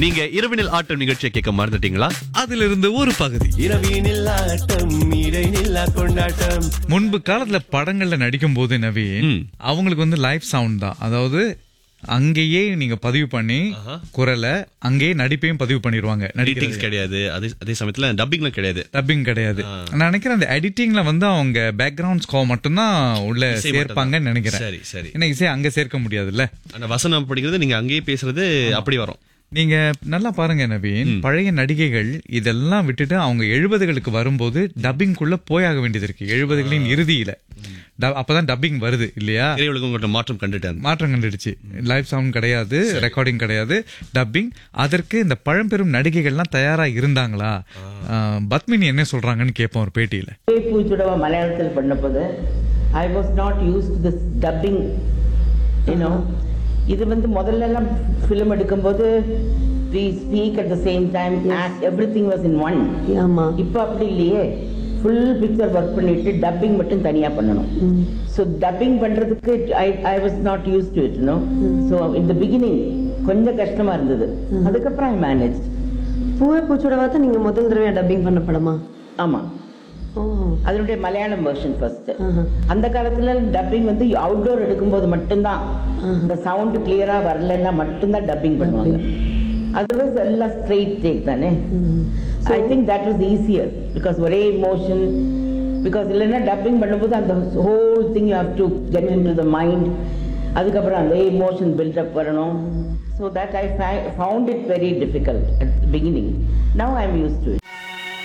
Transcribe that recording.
நீங்க இரவினில் ஆட்டம் நிகழ்ச்சியை கேட்க மறந்துட்டீங்களா அதிலிருந்து ஒரு பகுதி இரவினில் ஆட்டம் இடைநில்லா கொண்டாட்டம் முன்பு காலத்துல படங்கள்ல நடிக்கும் போது நவீன் ம். அவங்களுக்கு வந்து லைவ் சவுண்ட் தான் அதாவது அங்கேயே நீங்க பதிவு பண்ணி குரலை அங்கேயே நடிப்பையும் பதிவு பண்ணிடுவாங்க எடிட்டிங்ஸ் கிடையாது அதே அதே சமயத்துல டப்பிங்லாம் கிடையாது டப்பிங் கிடையாது நான் நினைக்கிறேன் அந்த எடிட்டிங்ல வந்து அவங்க பேக்ரவுண்ட் ஸ்கோர் மட்டும்தான் உள்ள இசை மட்டும்தான். சேர்ப்பாங்கன்னு நினைக்கிறேன் சரி சரி ஏன்னா இசை அங்க சேர்க்க முடியாதுல்ல ஆனா வசனம் படிக்கிறது நீங்க அங்கேயே பேசுறது அப்படி வரும் நீங்க நல்லா பாருங்க நவீன் பழைய நடிகைகள் இதெல்லாம் விட்டுட்டு அவங்க எழுபதுகளுக்கு வரும்போது டப்பிங்குள்ள போயாக வேண்டியது இருக்கு எழுபதுகளின் இறுதியில ட- அப்பதான் டப்பிங் வருது இல்லையா திரையுலகம் உங்கள்கிட்ட மாற்றம் கண்டுட்டேன் மாற்றம் கண்டுடுச்சு லைவ் சவுண்ட் கிடையாது ரெக்கார்டிங் கிடையாது டப்பிங் அதற்கு இந்த பழம்பெரும் நடிகைகள்லாம் தயாரா இருந்தாங்களா ஆஹ், பத்மினி என்ன சொல்றாங்கன்னு கேட்போம் ஒரு பேட்டியில பூச்சுடவா மலையாளத்தில் பண்ணபோது I was not used to this dubbing you know இது வந்து முதல்ல எல்லாம் ஃபிலிம் எடுக்கும்போது we speak at the same time everything was in one ஆமா இப்போ அப்படி இல்லையே ஃபுல் பிக்சர் ஒர்க் பண்ணிட்டு டப்பிங் மட்டும் தனியா பண்ணணும் ஸோ டப்பிங் பண்றதுக்கு I I was not used to it no so இந்த பிகினிங் கொஞ்சம் கஷ்டமா இருந்தது அதுக்கப்புறம் ஐ மேனேஜ் பூவே பூச்சோட தான் நீங்க முதல் தடவை டப்பிங் பண்ண படமா ஆமா ஓ அதனுடைய மலையாளம் வெர்ஷன் ஃபர்ஸ்ட் ஆஹா. அந்த காலத்துல டப்பிங் வந்து அவுட்டோர் எடுக்கும்போது மட்டும்தான் இந்த சவுண்ட் கிளியரா வரலன்னா மட்டும்தான் டப்பிங் பண்ணுவாங்க அதர்வைஸ் எல்லாம் ஸ்ட்ரெயிட் டேக் தானே I think that was easier because ஒரே இமோஷன் பிகாஸ் இல்லைன்னா டப்பிங் பண்ணும்போது அந்த whole thing you have to get into the mind அதுக்கப்புறம் அந்த இமோஷன் பில்டப் வரணும் so that I found it very difficult at beginning now I am used to it